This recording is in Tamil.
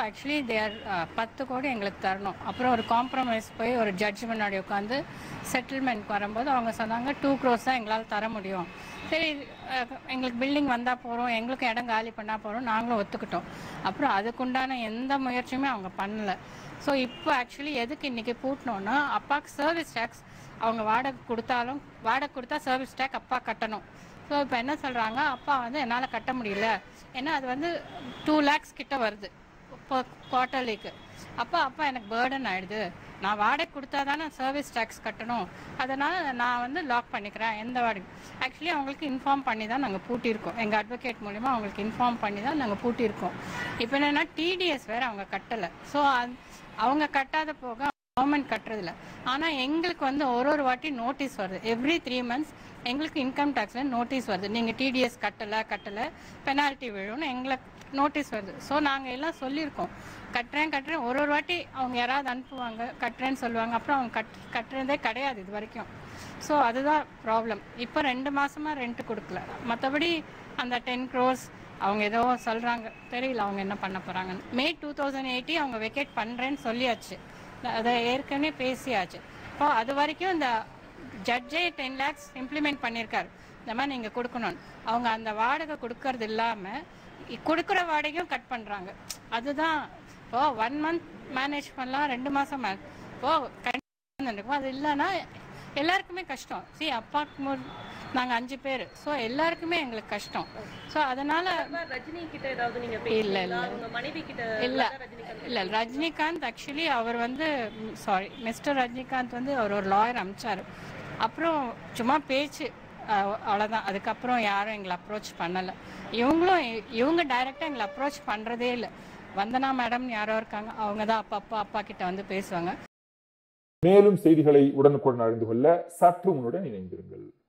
ஆக்சுவலி தேர் பத்து கோடி எங்களுக்கு தரணும் அப்புறம் ஒரு காம்ப்ரமைஸ் போய் ஒரு ஜட்ஜ் முன்னாடி உட்காந்து செட்டில்மெண்ட் வரும்போது அவங்க சொன்னாங்க டூ க்ரோஸ் தான் எங்களால் தர முடியும் சரி அஹ், எங்களுக்கு பில்டிங் வந்தால் போகிறோம் எங்களுக்கும் இடம் காலி பண்ணால் போகிறோம் நாங்களும் ஒத்துக்கிட்டோம் அப்புறம் அதுக்குண்டான எந்த முயற்சியுமே அவங்க பண்ணல ஸோ இப்போ ஆக்சுவலி எதுக்கு இன்றைக்கி பூட்டினோன்னா அப்பாவுக்கு சர்வீஸ் டேக்ஸ் அவங்க வாடகை கொடுத்தாலும் வாடகை கொடுத்தா சர்வீஸ் டேக் அப்பா கட்டணும் ஸோ இப்போ என்ன சொல்கிறாங்க அப்பா வந்து என்னால் கட்ட முடியல ஏன்னா அது வந்து டூ லேக்ஸ் கிட்ட வருது இப்போ குவார்ட்டர்லிக்கு அப்போ அப்பா எனக்கு பேர்டன் ஆயிடுது நான் வாடகை கொடுத்தா தானே சர்வீஸ் டேக்ஸ் கட்டணும் அதனால் நான் வந்து லாக் பண்ணிக்கிறேன் எந்த வாடகை ஆக்சுவலி அவங்களுக்கு இன்ஃபார்ம் பண்ணி தான் நாங்கள் பூட்டியிருக்கோம் எங்கள் அட்வொகேட் மூலிமா அவங்களுக்கு இன்ஃபார்ம் பண்ணி தான் நாங்கள் பூட்டியிருக்கோம் இப்போ என்னென்னா டிடிஎஸ் வேறு அவங்க கட்டலை ஸோ அவங்க கட்டாத போக கவர்மெண்ட் கட்டுறதில்ல ஆனால் எங்களுக்கு வந்து ஒரு ஒரு வாட்டி நோட்டீஸ் வருது எவ்ரி த்ரீ மந்த்ஸ் எங்களுக்கு இன்கம் டேக்ஸில் நோட்டீஸ் வருது நீங்கள் டிடிஎஸ் கட்டலை கட்டலை பெனால்ட்டி விழும்னு எங்களுக்கு நோட்டீஸ் வருது ஸோ நாங்கள் எல்லாம் சொல்லியிருக்கோம் கட்டுறேன் கட்டுறேன் ஒரு ஒரு வாட்டி அவங்க யாராவது அனுப்புவாங்க கட்டுறேன்னு சொல்லுவாங்க அப்புறம் அவங்க கட் கட்டுறதே கிடையாது இது வரைக்கும் ஸோ அதுதான் ப்ராப்ளம் இப்போ ரெண்டு மாசமா ரெண்ட் கொடுக்கல மற்றபடி அந்த டென் க்ரோஸ் அவங்க ஏதோ சொல்கிறாங்க தெரியல அவங்க என்ன பண்ண போகிறாங்கன்னு மே டூ தௌசண்ட் எயிட்டி அவங்க வெக்கேட் பண்ணுறேன்னு சொல்லியாச்சு அதை ஏற்கனவே பேசியாச்சு இப்போ அது வரைக்கும் இந்த ஜட்ஜே டென் லேக்ஸ் இம்ப்ளிமெண்ட் பண்ணியிருக்காரு இந்த மாதிரி நீங்கள் கொடுக்கணும் அவங்க அந்த வாடகை கொடுக்கறது இல்லாமல் கொடுக்குற வாடகையும் கட் பண்ணுறாங்க அதுதான் இப்போ ஒன் மந்த் மேனேஜ் பண்ணலாம் ரெண்டு மாதம் இப்போ கண்டிப்பாக இருக்கும் அது இல்லைன்னா எல்லாருக்குமே கஷ்டம் சி அப்பாக்கு நாங்கள் அஞ்சு பேர் ஸோ எல்லாருக்குமே எங்களுக்கு கஷ்டம் ஸோ அதனால ரஜினி கிட்ட ஏதாவது நீங்க இல்ல, பேசல இல்ல. உங்க மனைவி கிட்ட இல்ல ரஜினிகாந்த் இல்ல ரஜினிகாந்த் ஆக்சுவலி அவர் வந்து சாரி மிஸ்டர் ரஜினிகாந்த் வந்து அவர் ஒரு லாயர் அமிச்சாரு அப்புறம் சும்மா பேச்சு அஹ், அவ்வளவுதான் அதுக்கப்புறம் யாரும் எங்களை அப்ரோச் பண்ணல இவங்களும் இ- இவங்க டைரக்டா எங்களை அப்ரோச் பண்றதே இல்லை வந்தனா மேடம் யாரோ இருக்காங்க அவங்க தான் அப்பா அப்பா கிட்ட வந்து பேசுவாங்க மேலும் செய்திகளை உடனுக்குடன் அறிந்து கொள்ள சற்று முன்னுடன் இணைந்திருங்கள்